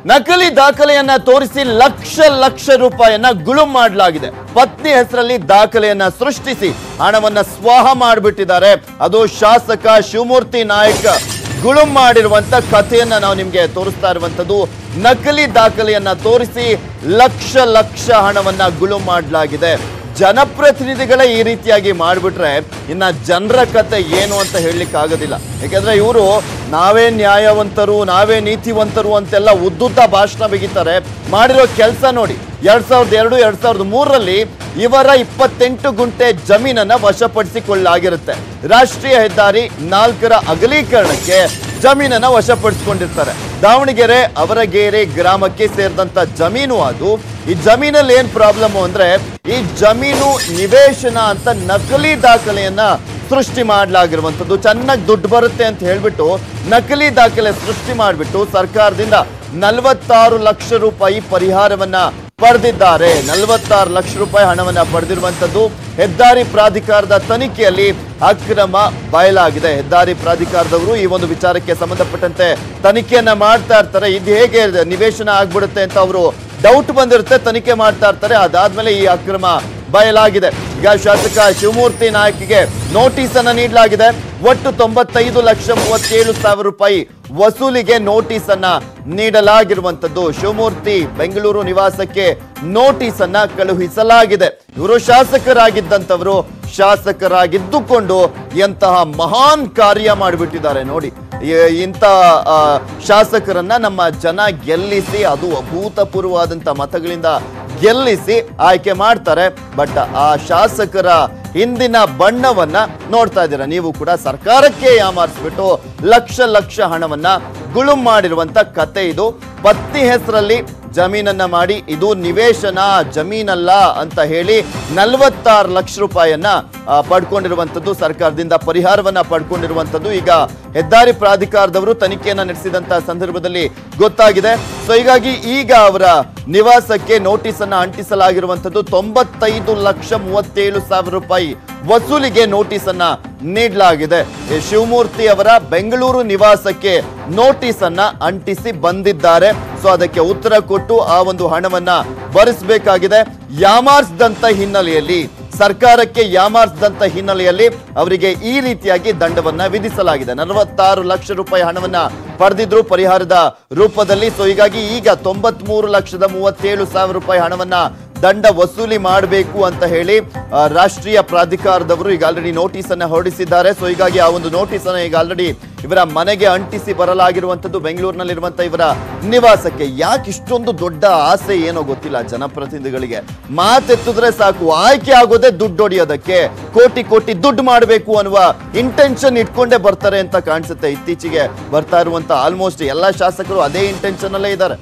ನಕಲಿ ದಾಖಲೆಯನ್ನ ತೋರಿಸಿ ಲಕ್ಷ ಲಕ್ಷ ರೂಪಾಯಿಯನ್ನ ಗುಳುಂ ಮಾಡಲಾಗಿದೆ ಪತ್ನಿ ಹೆಸರಲ್ಲಿ ದಾಖಲೆಯನ್ನ ಸೃಷ್ಟಿಸಿ ಹಣವನ್ನ ಸ್ವಾಹ ಮಾಡಿಬಿಟ್ಟಿದ್ದಾರೆ ಅದು ಶಾಸಕ ಶಿವಮೂರ್ತಿ ನಾಯಕ್ ಗುಳುಂ ಮಾಡಿರುವಂತ ಕಥೆಯನ್ನ ನಾವು ನಿಮ್ಗೆ ತೋರಿಸ್ತಾ ಇರುವಂತದ್ದು ನಕಲಿ ದಾಖಲೆಯನ್ನ ತೋರಿಸಿ ಲಕ್ಷ ಲಕ್ಷ ಹಣವನ್ನ ಗುಳುಂ ಮಾಡಲಾಗಿದೆ ಜನಪ್ರತಿನಿಧಿಗಳೇ ಈ ರೀತಿಯಾಗಿ ಮಾಡಿಬಿಟ್ರೆ ಇನ್ನ ಜನರ ಕತೆ ಏನು ಅಂತ ಹೇಳಲಿಕ್ಕೆ ಆಗೋದಿಲ್ಲ ಯಾಕಂದ್ರೆ ಇವರು ನಾವೇ ನ್ಯಾಯವಂತರು ನಾವೇ ನೀತಿವಂತರು ಅಂತೆಲ್ಲ ಉದ್ದುದ್ದ ಭಾಷಣ ಬಿಗಿತಾರೆ ಮಾಡಿರೋ ಕೆಲಸ ನೋಡಿ ಎರಡ್ ಸಾವಿರದ ಎರಡು ಎರಡ್ ಸಾವಿರದ ಮೂರರಲ್ಲಿ ಇವರ ಇಪ್ಪತ್ತೆಂಟು ಗುಂಟೆ ಜಮೀನನ್ನ ವಶಪಡಿಸಿಕೊಳ್ಳಲಾಗಿರುತ್ತೆ ರಾಷ್ಟ್ರೀಯ ಹೆದ್ದಾರಿ ನಾಲ್ಕರ ಅಗಲೀಕರಣಕ್ಕೆ ಜಮೀನನ್ನ ವಶಪಡಿಸಿಕೊಂಡಿರ್ತಾರೆ ದಾವಣಗೆರೆ ಅವರಗೇರೆ ಗ್ರಾಮಕ್ಕೆ ಸೇರಿದಂತ ಜಮೀನು ಅದು ಈ ಜಮೀನಲ್ಲಿ ಏನ್ ಪ್ರಾಬ್ಲಮ್ ಅಂದ್ರೆ ಈ ಜಮೀನು ನಿವೇಶನ ಅಂತ ನಕಲಿ ದಾಖಲೆಯನ್ನ ಸೃಷ್ಟಿ ಮಾಡಲಾಗಿರುವಂಥದ್ದು ಚೆನ್ನಾಗಿ ದುಡ್ಡು ಬರುತ್ತೆ ಅಂತ ಹೇಳ್ಬಿಟ್ಟು ನಕಲಿ ದಾಖಲೆ ಸೃಷ್ಟಿ ಮಾಡಿಬಿಟ್ಟು ಸರ್ಕಾರದಿಂದ ನಲವತ್ತಾರು ಲಕ್ಷ ರೂಪಾಯಿ ಪರಿಹಾರವನ್ನ ಪಡೆದಿದ್ದಾರೆ ನಲವತ್ತಾರು ಲಕ್ಷ ರೂಪಾಯಿ ಹಣವನ್ನ ಪಡೆದಿರುವಂತದ್ದು ಹೆದ್ದಾರಿ ಪ್ರಾಧಿಕಾರದ ತನಿಖೆಯಲ್ಲಿ ಅಕ್ರಮ ಬಯಲಾಗಿದೆ ಹೆದ್ದಾರಿ ಪ್ರಾಧಿಕಾರದವರು ಈ ಒಂದು ವಿಚಾರಕ್ಕೆ ಸಂಬಂಧಪಟ್ಟಂತೆ ತನಿಖೆಯನ್ನ ಮಾಡ್ತಾ ಇರ್ತಾರೆ ಇದು ಹೇಗೆ ನಿವೇಶನ ಆಗ್ಬಿಡುತ್ತೆ ಅಂತ ಅವರು ಡೌಟ್ ಬಂದಿರುತ್ತೆ ತನಿಖೆ ಮಾಡ್ತಾ ಇರ್ತಾರೆ ಅದಾದ್ಮೇಲೆ ಈ ಅಕ್ರಮ ಬಯಲಾಗಿದೆ ಈಗ ಶಾಸಕ ಶಿವಮೂರ್ತಿ ನಾಯಕ್ಗೆ ನೋಟಿಸ್ ಅನ್ನ ನೀಡಲಾಗಿದೆ ಒಟ್ಟು ತೊಂಬತ್ತೈದು ಲಕ್ಷ ಮೂವತ್ತೇಳು ಸಾವಿರ ರೂಪಾಯಿ ವಸೂಲಿಗೆ ನೋಟಿಸ್ ಅನ್ನ ನೀಡಲಾಗಿರುವಂತದ್ದು ಶಿವಮೂರ್ತಿ ಬೆಂಗಳೂರು ನಿವಾಸಕ್ಕೆ ನೋಟಿಸ್ ಅನ್ನ ಕಳುಹಿಸಲಾಗಿದೆ ಇವರು ಶಾಸಕರಾಗಿದ್ದಂತವರು ಶಾಸಕರಾಗಿದ್ದುಕೊಂಡು ಎಂತಹ ಮಹಾನ್ ಕಾರ್ಯ ಮಾಡಿಬಿಟ್ಟಿದ್ದಾರೆ ನೋಡಿ ಈ- ಇಂಥ ಆ, ಶಾಸಕರನ್ನ ನಮ್ಮ ಜನ ಗೆಲ್ಲಿಸಿ ಅದು ಅಭೂತಪೂರ್ವವಾದಂತ ಮತಗಳಿಂದ ಗೆಲ್ಲಿಸಿ ಆಯ್ಕೆ ಮಾಡ್ತಾರೆ ಬಟ್ ಆ ಶಾಸಕರ ಹಿಂದಿನ ಬಣ್ಣವನ್ನ ನೋಡ್ತಾ ಇದ್ದೀರಾ ನೀವು ಕೂಡ ಸರ್ಕಾರಕ್ಕೆ ಯಾಮಾರಿಸ್ಬಿಟ್ಟು ಲಕ್ಷ ಲಕ್ಷ ಹಣವನ್ನ ಗುಳುಂ ಮಾಡಿರುವಂತ ಕತೆ ಇದು ಪತ್ನಿ ಹೆಸರಲ್ಲಿ ಜಮೀನನ್ನ ಮಾಡಿ ಇದು ನಿವೇಶನ ಜಮೀನಲ್ಲ ಅಂತ ಹೇಳಿ ನಲವತ್ತಾರು ಲಕ್ಷ ರೂಪಾಯಿಯನ್ನ ಆ, ಪಡ್ಕೊಂಡಿರುವಂತದ್ದು ಸರ್ಕಾರದಿಂದ ಪರಿಹಾರವನ್ನ ಪಡ್ಕೊಂಡಿರುವಂತದ್ದು ಈಗ ಹೆದ್ದಾರಿ ಪ್ರಾಧಿಕಾರದವರು ತನಿಖೆಯನ್ನ ನಡೆಸಿದಂತ ಸಂದರ್ಭದಲ್ಲಿ ಗೊತ್ತಾಗಿದೆ ಸೊ ಹೀಗಾಗಿ ಈಗ ಅವರ ನಿವಾಸಕ್ಕೆ ನೋಟಿಸ್ ಅನ್ನ ಅಂಟಿಸಲಾಗಿರುವಂತದ್ದು ತೊಂಬತ್ತೈದು ಲಕ್ಷ ಮೂವತ್ತೇಳು ಸಾವಿರ ರೂಪಾಯಿ ವಸೂಲಿಗೆ ನೋಟಿಸ್ ಅನ್ನ ನೀಡಲಾಗಿದೆ ಈ ಶಿವಮೂರ್ತಿ ಅವರ ಬೆಂಗಳೂರು ನಿವಾಸಕ್ಕೆ ನೋಟಿಸ್ ಅನ್ನ ಅಂಟಿಸಿ ಬಂದಿದ್ದಾರೆ ಸೊ ಅದಕ್ಕೆ ಉತ್ತರ ಕೊಟ್ಟು ಆ ಒಂದು ಹಣವನ್ನ ಭರಿಸಬೇಕಾಗಿದೆ ಯಾಮಾರ್ಸ್ದಂತ ಹಿನ್ನೆಲೆಯಲ್ಲಿ ಸರ್ಕಾರಕ್ಕೆ ಯಾಮಾರ್ಸ್ದಂತ ಹಿನ್ನೆಲೆಯಲ್ಲಿ ಅವರಿಗೆ ಈ ರೀತಿಯಾಗಿ ದಂಡವನ್ನ ವಿಧಿಸಲಾಗಿದೆ ನಲವತ್ತಾರು ಲಕ್ಷ ರೂಪಾಯಿ ಹಣವನ್ನ ಪಡೆದಿದ್ರು ಪರಿಹಾರದ ರೂಪದಲ್ಲಿ ಸೊ ಹೀಗಾಗಿ ಈಗ ತೊಂಬತ್ ಮೂರು ಲಕ್ಷದ ಮೂವತ್ತೇಳು ಸಾವಿರ ರೂಪಾಯಿ ಹಣವನ್ನ ದಂಡ ವಸೂಲಿ ಮಾಡಬೇಕು ಅಂತ ಹೇಳಿ ಆ, ರಾಷ್ಟ್ರೀಯ ಪ್ರಾಧಿಕಾರದವರು ಈಗ ಆಲ್ರೆಡಿ ನೋಟಿಸ್ ಅನ್ನ ಹೊರಡಿಸಿದ್ದಾರೆ ಸೊ ಹೀಗಾಗಿ ಆ ಒಂದು ನೋಟಿಸ್ ಅನ್ನ ಈಗ ಆಲ್ರೆಡಿ ಇವರ ಮನೆಗೆ ಅಂಟಿಸಿ ಬರಲಾಗಿರುವಂತದ್ದು ಬೆಂಗಳೂರಿನಲ್ಲಿರುವಂತ ಇವರ ನಿವಾಸಕ್ಕೆ ಯಾಕೆ ಇಷ್ಟೊಂದು ದೊಡ್ಡ ಆಸೆ ಏನೋ ಗೊತ್ತಿಲ್ಲ ಜನಪ್ರತಿನಿಧಿಗಳಿಗೆ ಮಾತೆತ್ತಿದ್ರೆ ಸಾಕು ಆಯ್ಕೆ ಆಗೋದೇ ದುಡ್ಡು ಹೊಡೆಯೋದಕ್ಕೆ ಕೋಟಿ ಕೋಟಿ ದುಡ್ಡು ಮಾಡಬೇಕು ಅನ್ನುವ ಇಂಟೆನ್ಷನ್ ಇಟ್ಕೊಂಡೇ ಬರ್ತಾರೆ ಅಂತ ಕಾಣಿಸುತ್ತೆ ಇತ್ತೀಚೆಗೆ ಬರ್ತಾ ಇರುವಂತ ಆಲ್ಮೋಸ್ಟ್ ಎಲ್ಲಾ ಶಾಸಕರು ಅದೇ ಇಂಟೆನ್ಷನ್ ಅಲ್ಲೇ ಇದ್ದಾರೆ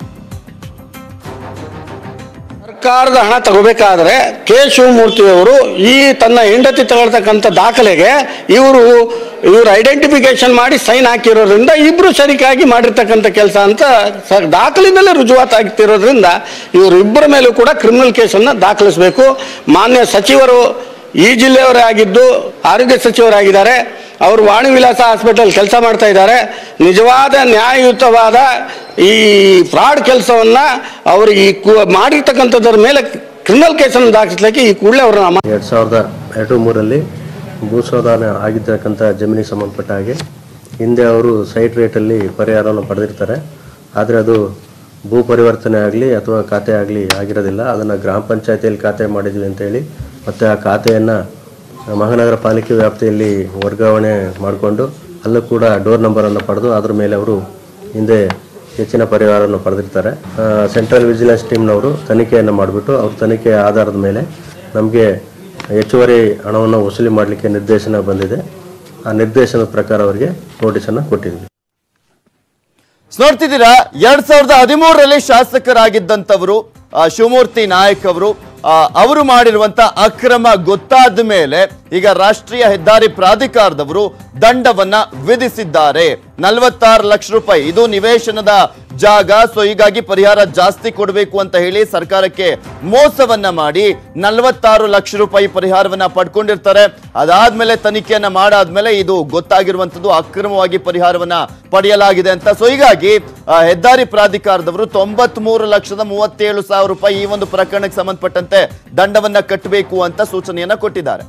ಸರ್ಕಾರದ ಹಣ ತಗೋಬೇಕಾದ್ರೆ ಕೆ ಶಿವಮೂರ್ತಿಯವರು ಈ ತನ್ನ ಹೆಂಡತಿ ತಗೊಳ್ತಕ್ಕಂಥ ದಾಖಲೆಗೆ ಇವರು ಇವರು ಐಡೆಂಟಿಫಿಕೇಶನ್ ಮಾಡಿ ಸೈನ್ ಹಾಕಿರೋದ್ರಿಂದ ಇಬ್ರು ಶರಿಕಾಗಿ ಮಾಡಿರ್ತಕ್ಕಂಥ ಕೆಲಸ ಅಂತ ಸ- ದಾಖಲಿನಲ್ಲೇ ರುಜುವಾತ್ ಆಗ್ತಿರೋದ್ರಿಂದ ಇವರು ಇಬ್ಬರ ಮೇಲೂ ಕೂಡ ಕ್ರಿಮಿನಲ್ ಕೇಸನ್ನು ದಾಖಲಿಸಬೇಕು ಮಾನ್ಯ ಸಚಿವರು ಈ ಜಿಲ್ಲೆಯವರೇ ಆಗಿದ್ದು ಆರೋಗ್ಯ ಸಚಿವರಾಗಿದ್ದಾರೆ ಅವರು ವಾಣಿ ವಿಲಾಸ ಹಾಸ್ಪಿಟಲ್ ಕೆಲಸ ಮಾಡ್ತಾ ಇದ್ದಾರೆ ನಿಜವಾದ ನ್ಯಾಯಯುತವಾದ ಈ ಫ್ರಾಡ್ ಕೆಲಸವನ್ನ ಅವರು ಈ ಕು- ಮಾಡಿರ್ತಕ್ಕಂಥದ್ರ ಮೇಲೆ ಕ್ರಿಮಿನಲ್ ಕೇಸನ್ನು ದಾಖಲಿಸಲಿಕ್ಕೆ ಈ ಕೂಡಲೇ ಅವರನ್ನ ಎರಡು ಸಾವಿರದ ಎರಡು ಮೂರರಲ್ಲಿ ಭೂಸೋದಾನ ಆಗಿದ್ದಕ್ಕಂಥ ಜಮೀನಿಗೆ ಸಂಬಂಧಪಟ್ಟ ಹಾಗೆ ಹಿಂದೆ ಅವರು ಸೈಟ್ ರೇಟಲ್ಲಿ ಪರಿಹಾರವನ್ನು ಪಡೆದಿರ್ತಾರೆ ಆದರೆ ಅದು ಭೂ ಪರಿವರ್ತನೆ ಆಗಲಿ ಅಥವಾ ಖಾತೆ ಆಗಲಿ ಆಗಿರೋದಿಲ್ಲ ಅದನ್ನು ಗ್ರಾಮ ಪಂಚಾಯತಿಯಲ್ಲಿ ಖಾತೆ ಮಾಡಿದ್ವಿ ಅಂತೇಳಿ ಮತ್ತು ಆ ಖಾತೆಯನ್ನು ಮಹಾನಗರ ಪಾಲಿಕೆ ವ್ಯಾಪ್ತಿಯಲ್ಲಿ ವರ್ಗಾವಣೆ ಮಾಡಿಕೊಂಡು ಅಲ್ಲೂ ಕೂಡ ಡೋರ್ ನಂಬರನ್ನು ಪಡೆದು ಅದ್ರ ಮೇಲೆ ಅವರು ಹಿಂದೆ ಹೆಚ್ಚಿನ ಪರಿಹಾರವನ್ನು ಪಡೆದಿರ್ತಾರೆ ಆ, ಸೆಂಟ್ರಲ್ ವಿಜಿಲೆನ್ಸ್ ಟೀಮ್ನವರು ತನಿಖೆಯನ್ನು ಮಾಡಿಬಿಟ್ಟು ಅವ್ರ ತನಿಖೆಯ ಆಧಾರದ ಮೇಲೆ ನಮಗೆ ಹೆಚ್ಚುವರಿ ಹಣವನ್ನು ವಸೂಲಿ ಮಾಡಲಿಕ್ಕೆ ನಿರ್ದೇಶನ ಬಂದಿದೆ ಆ ನಿರ್ದೇಶನದ ಪ್ರಕಾರ ಅವರಿಗೆ ನೋಟಿಸನ್ನು ಕೊಟ್ಟಿದ್ವಿ ಸೊ ನೋಡ್ತಿದ್ದೀರಾ ಎರಡ್ ಸಾವಿರದ ಹದಿಮೂರರಲ್ಲಿ ಶಾಸಕರಾಗಿದ್ದಂಥವರು ಆ, ಶಿವಮೂರ್ತಿ ನಾಯಕ್ ಅವರು ಆ, ಅವರು ಮಾಡಿರುವಂತ ಅಕ್ರಮ ಗೊತ್ತಾದ ಮೇಲೆ ಈಗ ರಾಷ್ಟ್ರೀಯ ಹೆದ್ದಾರಿ ಪ್ರಾಧಿಕಾರದವರು ದಂಡವನ್ನ ವಿಧಿಸಿದ್ದಾರೆ ನಲವತ್ತಾರು ಲಕ್ಷ ರೂಪಾಯಿ ಇದು ನಿವೇಶನದ ಜಾಗ ಸೊ ಹೀಗಾಗಿ ಪರಿಹಾರ ಜಾಸ್ತಿ ಕೊಡಬೇಕು ಅಂತ ಹೇಳಿ ಸರ್ಕಾರಕ್ಕೆ ಮೋಸವನ್ನ ಮಾಡಿ ನಲವತ್ತಾರು ಲಕ್ಷ ರೂಪಾಯಿ ಪರಿಹಾರವನ್ನ ಪಡ್ಕೊಂಡಿರ್ತಾರೆ ಅದಾದ್ಮೇಲೆ ತನಿಖೆಯನ್ನ ಮಾಡಾದ್ಮೇಲೆ ಇದು ಗೊತ್ತಾಗಿರುವಂತದ್ದು ಅಕ್ರಮವಾಗಿ ಪರಿಹಾರವನ್ನ ಪಡೆಯಲಾಗಿದೆ ಅಂತ ಸೊ ಹೀಗಾಗಿ ಆ, ಹೆದ್ದಾರಿ ಪ್ರಾಧಿಕಾರದವರು ತೊಂಬತ್ ಮೂರು ಲಕ್ಷದ ಮೂವತ್ತೇಳು ಸಾವಿರ ರೂಪಾಯಿ ಈ ಒಂದು ಪ್ರಕರಣಕ್ಕೆ ಸಂಬಂಧಪಟ್ಟಂತೆ ದಂಡವನ್ನ ಕಟ್ಟಬೇಕು ಅಂತ ಸೂಚನೆಯನ್ನ ಕೊಟ್ಟಿದ್ದಾರೆ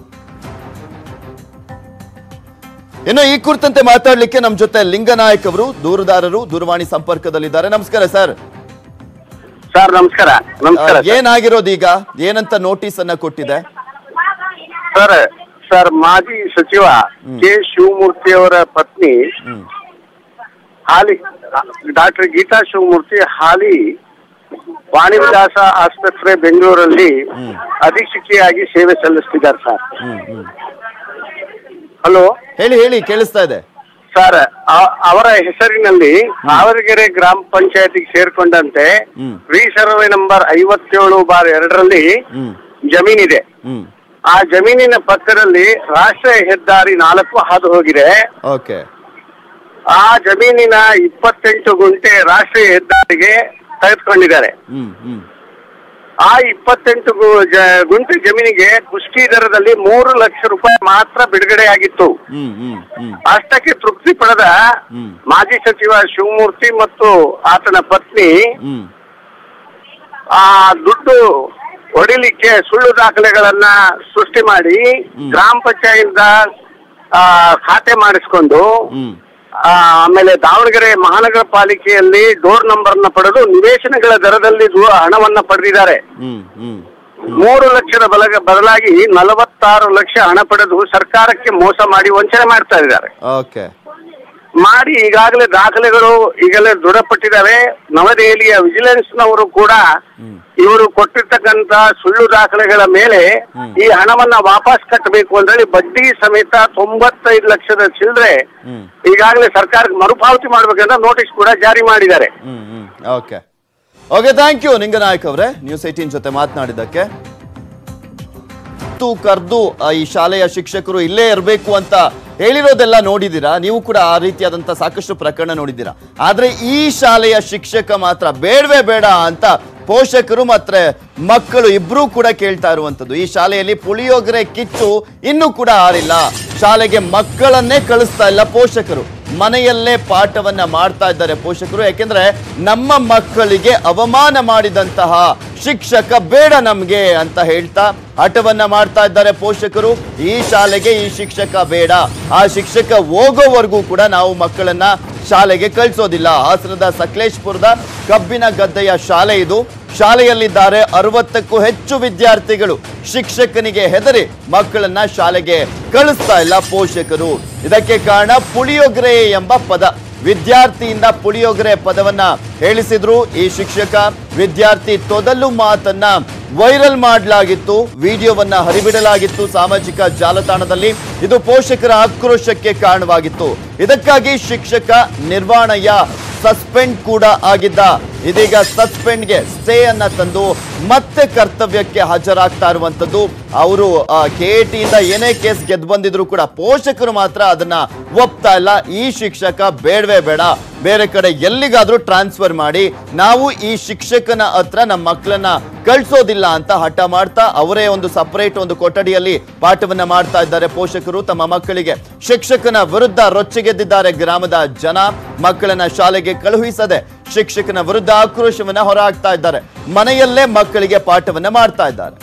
ಇನ್ನು ಈ ಕುರಿತಂತೆ ಮಾತಾಡ್ಲಿಕ್ಕೆ ನಮ್ಮ ಜೊತೆ ಲಿಂಗನಾಯಕ್ ಅವರು ದೂರದಾರರು ದೂರವಾಣಿ ಸಂಪರ್ಕದಲ್ಲಿದ್ದಾರೆ ನಮಸ್ಕಾರ ಸರ್ ಸರ್ ನಮಸ್ಕಾರ ನಮಸ್ಕಾರ ಆ, ಏನಾಗಿರೋದು ಈಗ ಏನಂತ ನೋಟಿಸ್ ಅನ್ನ ಕೊಟ್ಟಿದೆ ಸರ್ ಸರ್ ಮಾಜಿ ಸಚಿವ ಕೆ ಶಿವಮೂರ್ತಿ ಅವರ ಪತ್ನಿ ಹ್ಮ್ ಹಾಲಿ ಡಾಕ್ಟರ್ ಗೀತಾ ಶಿವಮೂರ್ತಿ ಹಾಲಿ ವಾಣಿ ವಿಲಾಸ ಆಸ್ಪತ್ರೆ ಬೆಂಗಳೂರಲ್ಲಿ ಅಧೀಕ್ಷಕಿಯಾಗಿ ಸೇವೆ ಸಲ್ಲಿಸ್ತಿದ್ದಾರೆ ಸರ್ ಹ್ಮ್ ಹ್ಮ್ ಹಲೋ ಹೇಳಿ ಹೇಳಿ ಕೇಳಿಸ್ತಾ ಇದೆ ಸರ್ ಅ- ಅವರ ಹೆಸರಿನಲ್ಲಿ ಆವರಗೆರೆ ಗ್ರಾಮ ಪಂಚಾಯತಿಗೆ ಸೇರ್ಕೊಂಡಂತೆ ಹ್ಮ್. ವಿ ಸರ್ವೆ ನಂಬರ್ ಐವತ್ತೇಳು ಬಾರ್ ಎರಡರಲ್ಲಿ ಹ್ಮ್ ಜಮೀನಿದೆ ಹ್ಮ್ ಆ ಜಮೀನಿನ ಪಕ್ಕದಲ್ಲಿ ರಾಷ್ಟ್ರೀಯ ಹೆದ್ದಾರಿ ನಾಲ್ಕು ಹಾದು ಹೋಗಿದೆ ಓಕೆ ಆ ಜಮೀನಿನ ಇಪ್ಪತ್ತೆಂಟು ಗುಂಟೆ ರಾಷ್ಟ್ರೀಯ ಹೆದ್ದಾರಿಗೆ ತೆಗೆದುಕೊಂಡಿದ್ದಾರೆ ಹ್ಮ್ ಹ್ಮ್ ಆ ಇಪ್ಪತ್ತೆಂಟು ಗು- ಜ- ಗುಂಟೆ ಜಮೀನಿಗೆ ಕುಷ್ಟಿ ದರದಲ್ಲಿ ಮೂರು ಲಕ್ಷ ರೂಪಾಯಿ ಮಾತ್ರ ಬಿಡುಗಡೆಯಾಗಿತ್ತು ಹ್ಮ್ ಹ್ಮ್ ಹ್ಮ್ ಅಷ್ಟಕ್ಕೆ ತೃಪ್ತಿ ಪಡೆದ ಹ್ಮ್. ಮಾಜಿ ಸಚಿವ ಶಿವಮೂರ್ತಿ ಮತ್ತು ಆತನ ಪತ್ನಿ ಹ್ಮ್ ಆ ದುಡ್ಡು ಹೊಡಿಲಿಕ್ಕೆ ಸುಳ್ಳು ದಾಖಲೆಗಳನ್ನ ಸೃಷ್ಟಿ ಮಾಡಿ ಗ್ರಾಮ ಪಂಚಾಯತ್ ಖಾತೆ ಮಾಡಿಸ್ಕೊಂಡು ಹ್ಮ್ ಆ, ಆಮೇಲೆ ದಾವಣಗೆರೆ ಮಹಾನಗರ ಪಾಲಿಕೆಯಲ್ಲಿ ಡೋರ್ ನಂಬರ್ ನ ಪಡೆದು ನಿವೇಶನಗಳ ದರದಲ್ಲಿ ದು- ಹಣವನ್ನ ಪಡೆದಿದ್ದಾರೆ ಹ್ಮ್ ಹ್ಮ್ ಮೂರು ಲಕ್ಷದ ಬಲಗ ಬದಲಾಗಿ ನಲವತ್ತಾರು ಲಕ್ಷ ಹಣ ಪಡೆದು ಸರ್ಕಾರಕ್ಕೆ ಮೋಸ ಮಾಡಿ ವಂಚನೆ ಮಾಡ್ತಾ ಇದ್ದಾರೆ ಓಕೆ ಮಾಡಿ ಈಗಾಗಲೇ ದಾಖಲೆಗಳು ಈಗಲೇ ದೃಢಪಟ್ಟಿದ್ದಾವೆ ನವದೆಹಲಿಯ ವಿಜಿಲೆನ್ಸ್ ನವರು ಕೂಡ ಇವರು ಕೊಟ್ಟಿರ್ತಕ್ಕಂತ ಸುಳ್ಳು ದಾಖಲೆಗಳ ಮೇಲೆ ಈ ಹಣವನ್ನ ವಾಪಸ್ ಕಟ್ಟಬೇಕು ಅಂತೇಳಿ ಬಡ್ಡಿ ಸಮೇತ ತೊಂಬತ್ತೈದು ಲಕ್ಷದ ಚಿಲ್ಲರೆ ಹ್ಮ್ ಈಗಾಗಲೇ ಸರ್ಕಾರಕ್ಕೆ ಮರುಪಾವತಿ ಮಾಡ್ಬೇಕಂತ ನೋಟಿಸ್ ಕೂಡ ಜಾರಿ ಮಾಡಿದ್ದಾರೆ ಹ್ಮ್ ಹ್ಮ್ okay okay thank you Ninganayak ಅವರೇ ನ್ಯೂಸ್ ಏಟೀನ್ ಜೊತೆ ಮಾತನಾಡಿದ್ದಕ್ಕೆ ತು ಕರೆದು ಈ ಶಾಲೆಯ ಶಿಕ್ಷಕರು ಇಲ್ಲೇ ಇರಬೇಕು ಅಂತ ಹೇಳಿರೋದೆಲ್ಲ ನೋಡಿದ್ದೀರಾ ನೀವು ಕೂಡ ಆ ರೀತಿಯಾದಂಥ ಸಾಕಷ್ಟು ಪ್ರಕರಣ ನೋಡಿದ್ದೀರಾ ಆದ್ರೆ ಈ ಶಾಲೆಯ ಶಿಕ್ಷಕ ಮಾತ್ರ ಬೇಡವೇ ಬೇಡ ಅಂತ ಪೋಷಕರು ಮತ್ತೆ ಮಕ್ಕಳು ಇಬ್ರು ಕೂಡ ಕೇಳ್ತಾ ಇರುವಂತದ್ದು ಈ ಶಾಲೆಯಲ್ಲಿ ಪುಳಿಯೋಗರೆ ಕಿಚ್ಚು ಇನ್ನೂ ಕೂಡ ಆರಿಲ್ಲ ಶಾಲೆಗೆ ಮಕ್ಕಳನ್ನೇ ಕಳಿಸ್ತಾ ಇಲ್ಲ ಪೋಷಕರು ಮನೆಯಲ್ಲೇ ಪಾಠವನ್ನ ಮಾಡ್ತಾ ಇದ್ದಾರೆ ಪೋಷಕರು ಯಾಕೆಂದ್ರೆ ನಮ್ಮ ಮಕ್ಕಳಿಗೆ ಅವಮಾನ ಮಾಡಿದಂತಹ ಶಿಕ್ಷಕ ಬೇಡ ನಮ್ಗೆ ಅಂತ ಹೇಳ್ತಾ ಹಠವನ್ನ ಮಾಡ್ತಾ ಇದ್ದಾರೆ ಪೋಷಕರು ಈ ಶಾಲೆಗೆ ಈ ಶಿಕ್ಷಕ ಬೇಡ ಆ ಶಿಕ್ಷಕ ಹೋಗೋವರೆಗೂ ಕೂಡ ನಾವು ಮಕ್ಕಳನ್ನ ಶಾಲೆಗೆ ಕಳಿಸೋದಿಲ್ಲ ಹಾಸನದ ಸಕಲೇಶ್ಪುರದ ಕಬ್ಬಿನ ಗದ್ದೆಯ ಶಾಲೆ ಇದು ಶಾಲೆಯಲ್ಲಿದ್ದಾರೆ ಅರವತ್ತಕ್ಕೂ ಹೆಚ್ಚು ವಿದ್ಯಾರ್ಥಿಗಳು ಶಿಕ್ಷಕನಿಗೆ ಹೆದರಿ ಮಕ್ಕಳನ್ನ ಶಾಲೆಗೆ ಕಳಿಸ್ತಾ ಇಲ್ಲ ಪೋಷಕರು ಇದಕ್ಕೆ ಕಾರಣ ಪುಳಿಯೊಗರೆ ಎಂಬ ಪದ ವಿದ್ಯಾರ್ಥಿಯಿಂದ ಪುಳಿಯೊಗರೆ ಪದವನ್ನ ಹೇಳಿಸಿದ್ರು ಈ ಶಿಕ್ಷಕ ವಿದ್ಯಾರ್ಥಿ ತೊದಲು ಮಾತನ್ನ ವೈರಲ್ ಮಾಡಲಾಗಿತ್ತು ವಿಡಿಯೋವನ್ನ ಹರಿಬಿಡಲಾಗಿತ್ತು ಸಾಮಾಜಿಕ ಜಾಲತಾಣದಲ್ಲಿ ಇದು ಪೋಷಕರ ಆಕ್ರೋಶಕ್ಕೆ ಕಾರಣವಾಗಿತ್ತು ಇದಕ್ಕಾಗಿ ಶಿಕ್ಷಕ ನಿರ್ವಹಣೆಯ ಸಸ್ಪೆಂಡ್ ಕೂಡ ಆಗಿದ್ದ ಇದೀಗ ಸಸ್ಪೆಂಡ್ಗೆ ಸ್ಟೇ ಅನ್ನ ತಂದು ಮತ್ತೆ ಕರ್ತವ್ಯಕ್ಕೆ ಹಾಜರಾಗ್ತಾ ಇರುವಂತದ್ದು ಅವರು ಕೆ ಟಿಯಿಂದ ಏನೇ ಕೇಸ್ ಗೆದ್ದು ಬಂದಿದ್ರು ಕೂಡ ಪೋಷಕರು ಮಾತ್ರ ಅದನ್ನ ಒಪ್ತಾ ಇಲ್ಲ ಈ ಶಿಕ್ಷಕ ಬೇಡವೇ ಬೇಡ ಬೇರೆ ಕಡೆ ಎಲ್ಲಿಗಾದ್ರೂ ಟ್ರಾನ್ಸ್ಫರ್ ಮಾಡಿ ನಾವು ಈ ಶಿಕ್ಷಕನ ಹತ್ರ ನಮ್ಮ ಮಕ್ಕಳನ್ನ ಕಳ್ಸೋದಿಲ್ಲ ಅಂತ ಹಠ ಮಾಡ್ತಾ ಅವರೇ ಒಂದು ಸಪರೇಟ್ ಒಂದು ಕೊಠಡಿಯಲ್ಲಿ ಪಾಠವನ್ನ ಮಾಡ್ತಾ ಇದ್ದಾರೆ ಪೋಷಕರು ತಮ್ಮ ಮಕ್ಕಳಿಗೆ ಶಿಕ್ಷಕನ ವಿರುದ್ಧ ರೊಚ್ಚಿಗೆದ್ದಿದ್ದಾರೆ ಗ್ರಾಮದ ಜನ ಮಕ್ಕಳನ್ನ ಶಾಲೆಗೆ ಕಳುಹಿಸದೆ ಶಿಕ್ಷಕನ ವಿರುದ್ಧ ಆಕ್ರೋಶವನ್ನ ಹೊರಹಾಕ್ತಾ ಇದ್ದಾರೆ ಮನೆಯಲ್ಲೇ ಮಕ್ಕಳಿಗೆ ಪಾಠವನ್ನ ಮಾಡ್ತಾ ಇದ್ದಾರೆ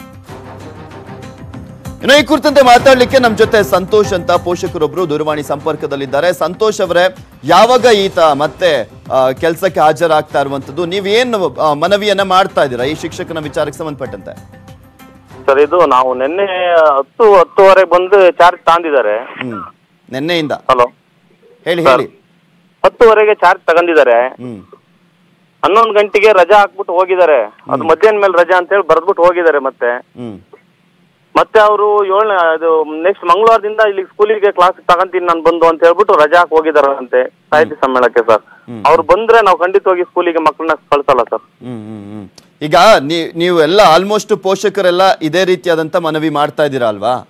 ಇನ್ನು ಈ ಕುರಿತಂತೆ ಮಾತಾಡ್ಲಿಕ್ಕೆ ನಮ್ಮ ಜೊತೆ ಸಂತೋಷ್ ಅಂತ ಪೋಷಕರೊಬ್ರು ದೂರವಾಣಿ ಸಂಪರ್ಕದಲ್ಲಿದ್ದಾರೆ ಸಂತೋಷ್ ಅವರೇ ಯಾವಾಗ ಈತ ಮತ್ತೆ ಕೆಲಸಕ್ಕೆ ಹಾಜರಾಗ್ತಾ ಇರುವಂತದ್ದು ನೀವೇನು ಆ, ಮನವಿಯನ್ನ ಮಾಡ್ತಾ ಇದ್ದೀರಾ ಈ ಶಿಕ್ಷಕನ ವಿಚಾರಕ್ಕೆ ಸಂಬಂಧಪಟ್ಟಂತೆ ಸರ್ ಇದು ನಾವು ನಿನ್ನೆ ಹತ್ತು ಹತ್ತುವರೆ ಬಂದು ಚಾರ್ಜ್ ತಾಂದಿದ್ದಾರೆ ಹ್ಮ್ ನಿನ್ನೆಯಿಂದ ಹಲೋ ಹೇಳಿ ಸರ್. ಹೇಳಿ ಹತ್ತುವರೆಗೆ ಚಾರ್ಜ್ ತಗೊಂಡಿದ್ದಾರೆ ಹ್ಮ್ ಹನ್ನೊಂದು ಗಂಟೆಗೆ ರಜಾ ಹಾಕ್ಬಿಟ್ಟು ಹೋಗಿದ್ದಾರೆ ಅದು ಮಧ್ಯಾಹ್ನ ಮೇಲೆ ರಜಾ ಅಂತ ಹೇಳಿ ಬರ್ದ್ಬಿಟ್ಟು ಹೋಗಿದ್ದಾರೆ ಮತ್ತೆ ಹ್ಮ್ ಮತ್ತೆ ಅವರು ಏಳನೇ ಅದು ನೆಕ್ಸ್ಟ್ ಮಂಗಳವಾರದಿಂದ ಇಲ್ಲಿ ಸ್ಕೂಲಿಗೆ ಕ್ಲಾಸ್ ತಗೊಂತೀನಿ ನಾನು ಬಂದು ಅಂತ ಹೇಳ್ಬಿಟ್ಟು ರಜಾ ಹಾಕಿ ಹೋಗಿದಾರಂತೆ ಸಾಹಿತ್ಯ ಸಮ್ಮೇಳನಕ್ಕೆ ಸರ್ ಅವ್ರು ಬಂದ್ರೆ ನಾವು ಖಂಡಿತವಾಗಿ ಸ್ಕೂಲಿಗೆ ಮಕ್ಕಳನ್ನ ಕಳ್ಸಲ್ಲ ಸರ್ ಹ್ಮ್ ಹ್ಮ್ ಹ್ಮ್ ಈಗ ನೀ- ನೀವು ಎಲ್ಲ ಆಲ್ಮೋಸ್ಟ್ ಪೋಷಕರೆಲ್ಲ ಇದೇ ರೀತಿಯಾದಂತ ಮನವಿ ಮಾಡ್ತಾ ಇದ್ದೀರಾ ಅಲ್ವಾ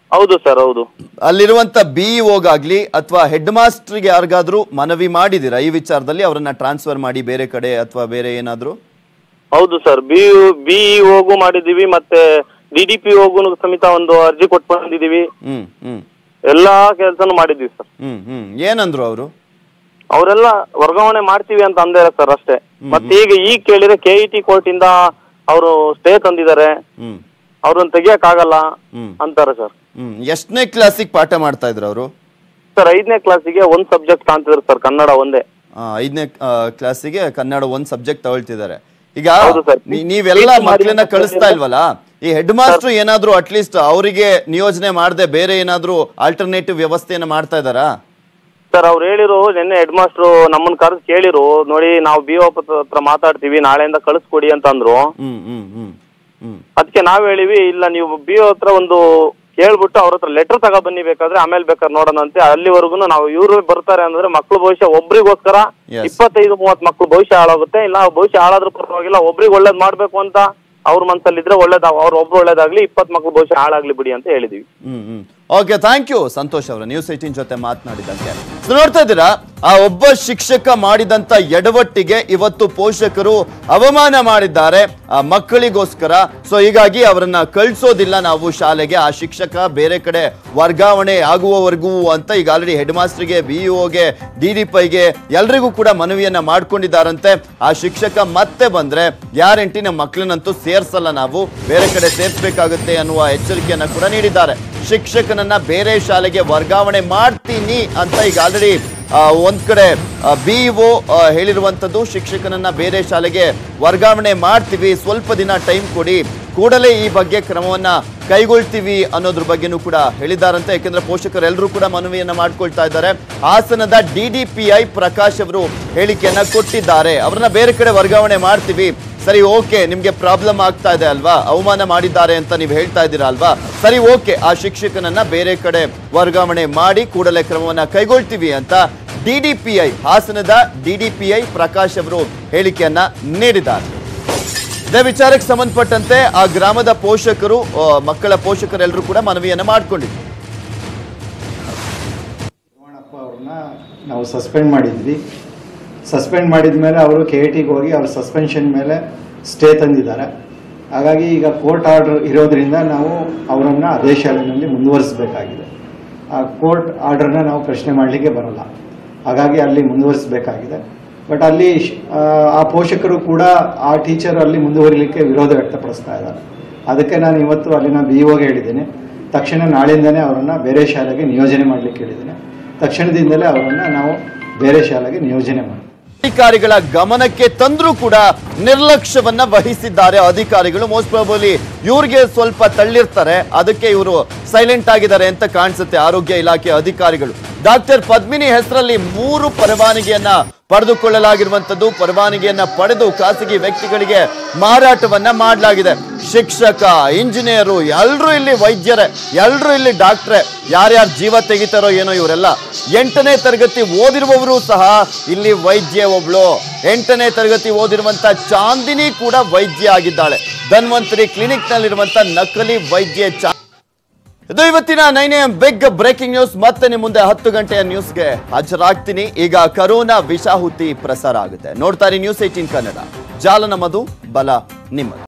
ಹೌದು ಸರ್ ಹೌದು ಅಲ್ಲಿರುವಂತ ಬಿಇಒಗಾಗ್ಲಿ ಅಥವಾ ಹೆಡ್ ಮಾಸ್ಟರ್ಗೆ ಯಾರಿಗಾದ್ರೂ ಮನವಿ ಮಾಡಿದಿರಾ ಈ ವಿಚಾರದಲ್ಲಿ ಅವರನ್ನ ಟ್ರಾನ್ಸ್ಫರ್ ಮಾಡಿ ಬೇರೆ ಕಡೆ ಅಥವಾ ಬೇರೆ ಏನಾದ್ರೂ ಹೌದು ಸರ್ ಬಿ ಬಿ ಹೋಗು ಮಾಡಿದೀವಿ ಮತ್ತೆ ಡಿ ಡಿ ಪಿ ಹೋಗು ಸಮೇತ ಒಂದು ಅರ್ಜಿ ಕೊಟ್ಟು ಬಂದಿದೀವಿ ಹ್ಮ್ ಹ್ಮ್ ಎಲ್ಲಾ ಕೆಲಸನೂ ಮಾಡಿದೀವಿ ಸರ್ ಹ್ಮ್ ಹ್ಮ್ ಏನಂದ್ರು ಅವರು ಅವರೆಲ್ಲ ವರ್ಗಾವಣೆ ಮಾಡ್ತೀವಿ ಅಂತ ಅಂದಾರೆ ಸರ್ ಅಷ್ಟೇ ಮತ್ತೆ ಈಗ ಈಗ ಕೇಳಿದ್ರೆ ಕೆ ಇ ಟಿ ಕೋರ್ಟ್ ಇಂದ ಅವರು ಸ್ಟೇ ತಂದಿದ್ದಾರೆ ಹ್ಮ್ ಅವ್ರನ್ನ ತೆಗಿಯಕ್ ಆಗಲ್ಲ ಹ್ಮ್. ಅಂತಾರೆ ಸರ್ ಹ್ಮ್ ಎಷ್ಟನೇ ಕ್ಲಾಸಿಗೆ ಪಾಠ ಮಾಡ್ತಾ ಇದ್ರು ಅವರು ಸರ್ ಐದನೇ ಕ್ಲಾಸಿಗೆ ಒಂದ್ ಸಬ್ಜೆಕ್ಟ್ ತಾಂತಿದ್ರು ಸರ್ ಕನ್ನಡ ಒಂದೇ ಐದನೇ ಕ್ಲಾಸಿಗೆ ಕನ್ನಡ ಒಂದ್ ಸಬ್ಜೆಕ್ಟ್ ತಗೊಳ್ತಿದ್ದಾರೆ ಈಗ ಹೌದು sir. ನೀ- ನೀವೆಲ್ಲ ಟೀಚ್ ಮಾಡಿ ಮಕ್ಕಳನ್ನ ಅಂತ ಕಳಿಸ್ತಾ ಇಲ್ವಲ್ಲ ಈ ಹೆಡ್ ಮಾಸ್ಟರ್ ಏನಾದ್ರೂ ಅಟ್ಲೀಸ್ಟ್ ಅವರಿಗೆ ನಿಯೋಜನೆ ಮಾಡದೆ ಬೇರೆ ಏನಾದ್ರೂ ಆಲ್ಟರ್ನೇಟಿವ್ ವ್ಯವಸ್ಥೆಯನ್ನ ಮಾಡ್ತಾ ಇದಾರಾ ಸರ್ ಅವ್ರು ಹೇಳಿರು ನಿನ್ನೆ ಹೆಡ್ ಮಾಸ್ಟ್ರು ನಮ್ಮನ್ನ ಕರೆದು ಕೇಳಿರು ನೋಡಿ ನಾವು ಬಿ ಒ ಹತ್ರ ಮಾತಾಡ್ತೀವಿ ನಾಳೆಯಿಂದ ಕಳಿಸ್ಕೊಡಿ ಅಂತ ಅಂದ್ರು ಹ್ಮ್ ಹ್ಮ್ ಹ್ಮ್ ಹ್ಮ್ ಅದಕ್ಕೆ ನಾವ್ ಹೇಳಿವಿ ಇಲ್ಲ ನೀವು ಬಿ ಒ ಹತ್ರ ಒಂದು ಕೇಳ್ಬಿಟ್ಟು ಅವ್ರ ಹತ್ರ ಲೆಟರ್ ತಗೊಬನ್ನಿ ಬೇಕಾದ್ರೆ ಆಮೇಲೆ ಬೇಕಾದ್ರೆ ನೋಡೋಣ ಅಂತೆ ಅಲ್ಲಿವರೆಗೂ ನಾವು ಇವ್ರು ಬರ್ತಾರೆ ಅಂದ್ರೆ ಮಕ್ಳು ಭವಿಷ್ಯ ಒಬ್ರಿಗೋಸ್ಕರ Yes. ಇಪ್ಪತ್ತೈದು ಮೂವತ್ ಮಕ್ಳು ಭವಿಷ್ಯ ಹಾಳಾಗುತ್ತೆ ಇಲ್ಲ ಭವಿಷ್ಯ ಹಾಳಾದ್ರೂ ಪರವಾಗಿಲ್ಲ ಒಬ್ರಿಗೆ ಒಳ್ಳೇದ್ ಮಾಡ್ಬೇಕು ಅಂತ ಅವ್ರ ಮನ್ಸಲ್ಲಿದ್ರೆ ಒಳ್ಳೇದ ಅವ್ರ ಒಬ್ರು ಒಳ್ಳೇದಾಗ್ಲಿ ಇಪ್ಪತ್ ಮಕ್ಳು ಭವಿಷ್ಯ ಹಾಳಾಗ್ಲಿ ಬಿಡಿ ಅಂತ ಹೇಳಿದೀವಿ ಹ್ಮ್ ಹ್ಮ್ ಓಕೆ ಥ್ಯಾಂಕ್ ಯು ಸಂತೋಷ್ ಅವರ ನ್ಯೂಸ್ ಏಟೀನ್ ಜೊತೆ ಮಾತನಾಡಿದಂತೆ So, ನೋಡ್ತಾ ಇದ್ದೀರಾ ಆ ಒಬ್ಬ ಶಿಕ್ಷಕ ಮಾಡಿದಂತ ಎಡವಟ್ಟಿಗೆ ಇವತ್ತು ಪೋಷಕರು ಅವಮಾನ ಮಾಡಿದ್ದಾರೆ ಆ ಮಕ್ಕಳಿಗೋಸ್ಕರ ಸೊ ಹೀಗಾಗಿ ಅವರನ್ನ ಕಳ್ಸೋದಿಲ್ಲ ನಾವು ಶಾಲೆಗೆ ಆ ಶಿಕ್ಷಕ ಬೇರೆ ಕಡೆ ವರ್ಗಾವಣೆ ಆಗುವವರೆಗೂ ಅಂತ ಈಗ ಆಲ್ರೆಡಿ ಹೆಡ್ ಮಾಸ್ಟರ್ಗೆ ಬಿಇಒಗೆ ಡಿ ಡಿ ಪೈಗೆ ಎಲ್ರಿಗೂ ಕೂಡ ಮನವಿಯನ್ನ ಮಾಡ್ಕೊಂಡಿದ್ದಾರಂತೆ ಆ ಶಿಕ್ಷಕ ಮತ್ತೆ ಬಂದ್ರೆ ಗ್ಯಾರಂಟಿ ನಮ್ಮ ಮಕ್ಕಳನ್ನಂತೂ ಸೇರ್ಸಲ್ಲ ನಾವು ಬೇರೆ ಕಡೆ ಸೇರ್ಸ್ಬೇಕಾಗುತ್ತೆ ಅನ್ನುವ ಎಚ್ಚರಿಕೆಯನ್ನ ಕೂಡ ನೀಡಿದ್ದಾರೆ ಶಿಕ್ಷಕನನ್ನ ಬೇರೆ ಶಾಲೆಗೆ ವರ್ಗಾವಣೆ ಮಾಡ್ತೀನಿ ಅಂತ ಈಗ ಆಲ್ರೆಡಿ ಒಂದ್ ಕಡೆ ಬಿಇಒ ಹೇಳಿರುವಂತದ್ದು ಶಿಕ್ಷಕನನ್ನ ಬೇರೆ ಶಾಲೆಗೆ ವರ್ಗಾವಣೆ ಮಾಡ್ತೀವಿ ಸ್ವಲ್ಪ ದಿನ ಟೈಮ್ ಕೊಡಿ ಕೂಡಲೇ ಈ ಬಗ್ಗೆ ಕ್ರಮವನ್ನ ಕೈಗೊಳ್ತೀವಿ ಅನ್ನೋದ್ರ ಬಗ್ಗೆನೂ ಕೂಡ ಹೇಳಿದ್ದಾರಂತೆ ಯಾಕೆಂದ್ರೆ ಪೋಷಕರೆಲ್ಲರೂ ಕೂಡ ಮನವಿಯನ್ನ ಮಾಡ್ಕೊಳ್ತಾ ಇದ್ದಾರೆ ಹಾಸನದ ಡಿಡಿಪಿಐ ಪ್ರಕಾಶ್ ಅವರು ಹೇಳಿಕೆಯನ್ನ ಕೊಟ್ಟಿದ್ದಾರೆ ಅವರನ್ನ ಬೇರೆ ಕಡೆ ವರ್ಗಾವಣೆ ಮಾಡ್ತೀವಿ ಸರಿ ಓಕೆ ನಿಮ್ಗೆ ಪ್ರಾಬ್ಲಮ್ ಆಗ್ತಾ ಇದೆ ಅಲ್ವಾ ಅವಮಾನ ಮಾಡಿದ್ದಾರೆ ಅಂತ ನೀವು ಹೇಳ್ತಾ ಇದ್ದೀರಾ ಅಲ್ವಾ ಸರಿ ಓಕೆ ಆ ಶಿಕ್ಷಕನನ್ನ ಬೇರೆ ಕಡೆ ವರ್ಗಾವಣೆ ಮಾಡಿ ಕೂಡಲೇ ಕ್ರಮವನ್ನ ಕೈಗೊಳ್ತೀವಿ ಅಂತ ಡಿಡಿಪಿಐ ಹಾಸನದ ಡಿಡಿಪಿಐ ಪ್ರಕಾಶ್ ಅವರು ಹೇಳಿಕೆಯನ್ನ ನೀಡಿದ್ದಾರೆ ಇದೇ ವಿಚಾರಕ್ಕೆ ಸಂಬಂಧಪಟ್ಟಂತೆ ಆ ಗ್ರಾಮದ ಪೋಷಕರು ಆ, ಮಕ್ಕಳ ಪೋಷಕರೆಲ್ಲರೂ ಕೂಡ ಮನವಿಯನ್ನ ಮಾಡ್ಕೊಂಡಿದ್ರು ಶಿವಣ್ಣಪ್ಪ ಅವ್ರನ್ನ ನಾವು ಸಸ್ಪೆಂಡ್ ಮಾಡಿದ್ವಿ ಸಸ್ಪೆಂಡ್ ಮಾಡಿದ ಮೇಲೆ ಅವರು ಕೆ ಐ ಟಿಗೆ ಹೋಗಿ ಅವ್ರ ಸಸ್ಪೆನ್ಷನ್ ಮೇಲೆ ಸ್ಟೇ ತಂದಿದ್ದಾರೆ ಹಾಗಾಗಿ ಈಗ ಕೋರ್ಟ್ ಆರ್ಡರ್ ಇರೋದ್ರಿಂದ ನಾವು ಅವರನ್ನು ಅದೇ ಶಾಲೆಯಲ್ಲಿ ಮುಂದುವರಿಸಬೇಕಾಗಿದೆ ಆ ಕೋರ್ಟ್ ಆರ್ಡರ್ನ ನಾವು ಪ್ರಶ್ನೆ ಮಾಡಲಿಕ್ಕೆ ಬರಲ್ಲ ಹಾಗಾಗಿ ಅಲ್ಲಿ ಮುಂದುವರಿಸಬೇಕಾಗಿದೆ ಬಟ್ ಅಲ್ಲಿ ಶ್- ಆ, ಆ ಪೋಷಕರು ಕೂಡ ಆ ಟೀಚರ್ ಅಲ್ಲಿ ಮುಂದುವರಿಲಿಕ್ಕೆ ವಿರೋಧ ವ್ಯಕ್ತಪಡಿಸ್ತಾ ಇದ್ದಾರೆ ಅದಕ್ಕೆ ನಾನು ಇವತ್ತು ಅಲ್ಲಿನ ಬಿ ಒಗೆ ಹೇಳಿದ್ದೇನೆ ತಕ್ಷಣ ನಾಳೆಯಿಂದನೇ ಅವರನ್ನು ಬೇರೆ ಶಾಲೆಗೆ ನಿಯೋಜನೆ ಮಾಡಲಿಕ್ಕೆ ಹೇಳಿದ್ದೇನೆ ತಕ್ಷಣದಿಂದಲೇ ಅವರನ್ನು ನಾವು ಬೇರೆ ಶಾಲೆಗೆ ನಿಯೋಜನೆ ಮಾಡಿ ಅಧಿಕಾರಿಗಳ ಗಮನಕ್ಕೆ ತಂದ್ರೂ ಕೂಡ ನಿರ್ಲಕ್ಷ್ಯವನ್ನ ವಹಿಸಿದ್ದಾರೆ ಅಧಿಕಾರಿಗಳು ಮೋಸ್ಟ್ ಪ್ರಾಬಲಿ ಇವ್ರಿಗೆ ಸ್ವಲ್ಪ ತಳ್ಳಿರ್ತಾರೆ ಅದಕ್ಕೆ ಇವರು ಸೈಲೆಂಟ್ ಆಗಿದ್ದಾರೆ ಅಂತ ಕಾಣಿಸುತ್ತೆ ಆರೋಗ್ಯ ಇಲಾಖೆ ಅಧಿಕಾರಿಗಳು ಡಾಕ್ಟರ್ ಪದ್ಮಿನಿ ಹೆಸರಲ್ಲಿ ಮೂರು ಪರವಾನಗಿಯನ್ನ ಪಡೆದುಕೊಳ್ಳಲಾಗಿರುವಂತದ್ದು ಪರವಾನಗಿಯನ್ನ ಪಡೆದು ಖಾಸಗಿ ವ್ಯಕ್ತಿಗಳಿಗೆ ಮಾರಾಟವನ್ನ ಮಾಡಲಾಗಿದೆ ಶಿಕ್ಷಕ ಇಂಜಿನಿಯರು ಎಲ್ರೂ ಇಲ್ಲಿ ವೈದ್ಯರೇ ಎಲ್ರೂ ಇಲ್ಲಿ ಡಾಕ್ಟ್ರೆ ಯಾರ್ಯಾರು ಜೀವ ತೆಗಿತಾರೋ ಏನೋ ಇವರೆಲ್ಲ ಎಂಟನೇ ತರಗತಿ ಓದಿರುವವರು ಸಹ ಇಲ್ಲಿ ವೈದ್ಯ ಒಬ್ಳು ಎಂಟನೇ ತರಗತಿ ಓದಿರುವಂತ ಚಾಂದಿನಿ ಕೂಡ ವೈದ್ಯ ಆಗಿದ್ದಾಳೆ ಧನ್ವಂತರಿ ಕ್ಲಿನಿಕ್ ನಲ್ಲಿರುವಂತ ನಕಲಿ ವೈದ್ಯ ಚಾ ಇದು ಇವತ್ತಿನ nine M big breaking news ಮತ್ತೆ ನಿಮ್ಮ ಮುಂದೆ ಹತ್ತು ಗಂಟೆಯ ನ್ಯೂಸ್ಗೆ ಹಾಜರಾಗ್ತೀನಿ ಈಗ ಕರೋನಾ ವಿಷಾಹುತಿ ಪ್ರಸಾರ ಆಗುತ್ತೆ ನೋಡ್ತಾರೆ ನ್ಯೂಸ್ ಏಟೀನ್ ಕನ್ನಡ ಜಾಲ ನಮ್ಮದು ಬಲ ನಿಮ್ಮದು